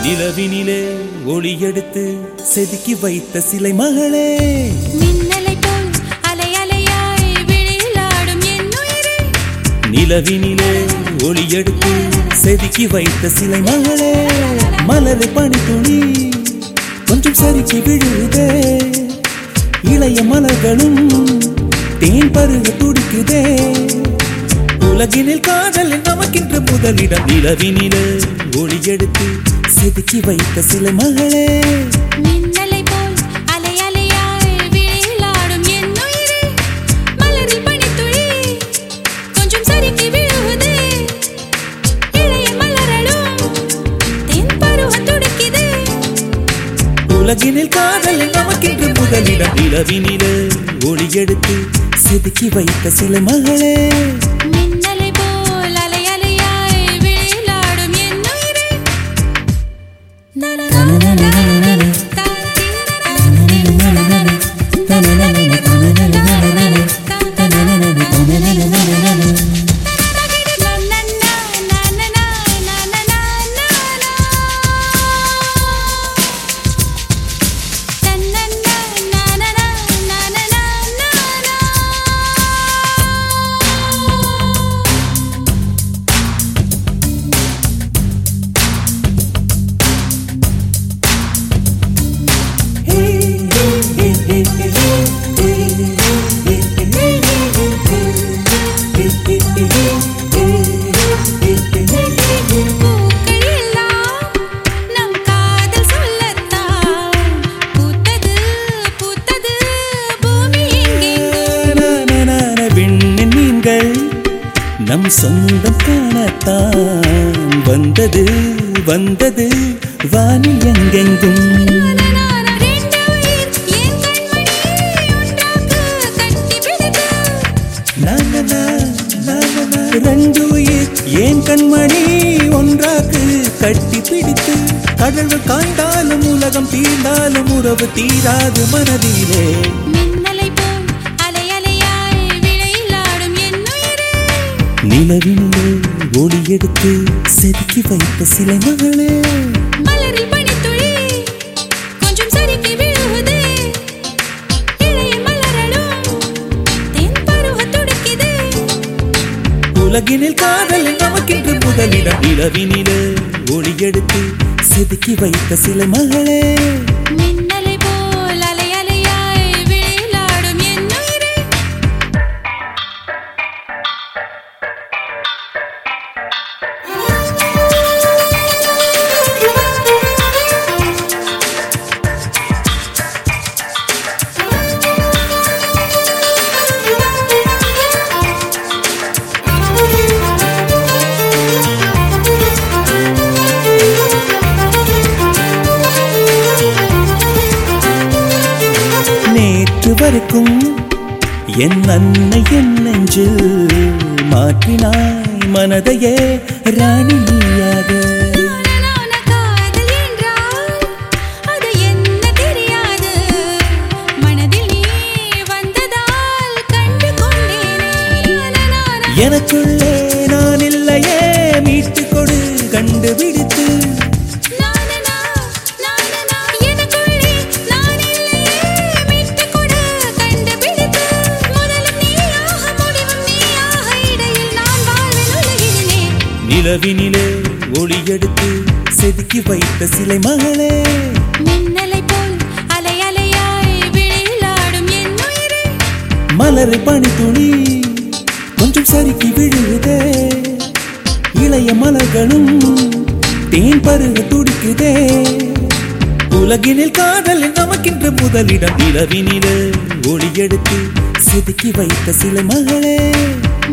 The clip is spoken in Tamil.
நிலவினிலே ஒளி எடுத்து செதுக்கி வைத்த சிலை மகளே மின்னலை போல் அலை அலையாய் விழிலாடும் என் உயிரே நிலவினிலே ஒளி எடுத்து செதுக்கி வைத்த சிலை மகளே மலர் பனித்துளி கொஞ்சம் சரிக்கு விழுதே இளைய மலர்களும் தேன் பருக துடிக்குதே உலகினில் காதல் நமக்கின்ற முதலிடம் நிலவினிலே ஒளி எடுத்து செதுக்கி வைத்த சிலை மகளே மின்னலை போல் அலை அலையாய் விழிலாடும் என் உயிரே மலரில் பனித்துளி கொஞ்சம் சறுக்கி விழுகுதே இளைய மலரலும் தென் பருவம் துடிக்குதே உலகினில் காதல் நமக்கின்ற முதலிடம் நிலவினிலே ஒளி எடுத்து செதுக்கி வைத்த சிலை மகளே மின்னலை போல் அலை அலையாய் விழிலாடும் என் உயிரே பூக்கள் எல்லாம் நம் காதல் சொல்லத்தான் பூத்தது பூத்தது பூமி எங்கெங்கோ விண்ணின் மீன்கள் நம் சொந்தம் காணத்தான் வந்தது வந்தது வானில் எங்கெங்கும் ரெண்டு உயிர் என் கண்மணி ஒன்றாக கட்டி பிடித்து நானனா, நானனா, ரெண்டு உயிர் ஏன் கண்மணி ஒன்றாக்கு கட்டி பிடித்து கடல்கள் காய்ந்தாலும் உலகம் தீர்ந்தாலும் உறவு தீராது மனதிலே மின்னலை போல் அலை அலையாய் விளையாடும் என் உயிரே நிலவினிலே ஒளி எடுத்து செதுக்கி வைத்த சிலை மகளே மலரில் பனித்துளி கொஞ்சம் சறுக்கி விழுகுதே இளைய மலரலும் தென் பருவம் துடிக்குதே உலகினில் காதல் நமக்கென்று முதலிடம் நிலவினிலே ஒளி எடுத்து செதுக்கி வைத்த சிலை மகளே மின்னலை போல் அலை அலையாய் விளையாடும் என் உயிரே நேற்று வரைக்கும் என் அன்னை என் நெஞ்சில் மாற்றினாய் மனதையே ராணி நீயாக நானான காதல் என்றால் அது என்ன தெரியாது மனதில் நீ வந்ததால் கண்டு கொண்டேனே நானான எனக்குள்ளே நான் இல்லையே மீட்டு கொடு கண்டுபிடித்து நானனா நானனா எனக்குள்ளே நான் இல்லையே மீட்டு கொடு கண்டுபிடித்து முதலும் நீயாக முடிவும் நீயாக இடையில் நான் வாழ்வில் உலகினேன் நிலவினிலே ஒளி எடுத்து செதுக்கி வைத்த சிலை மகளே மின்னலை போல் அலை அலையாய் விளையாடும் என் உயிரே மலர் பனித்துளி கொஞ்சம் சறுக்கி விழுதே இளைய மலர்களும் தேன் பருக துடிக்குதே உலகினில் காதல் நமக்கின்ற முதலிடம் நிலவினிலே ஒளி எடுத்து செதுக்கி வைத்த சிலை மகளே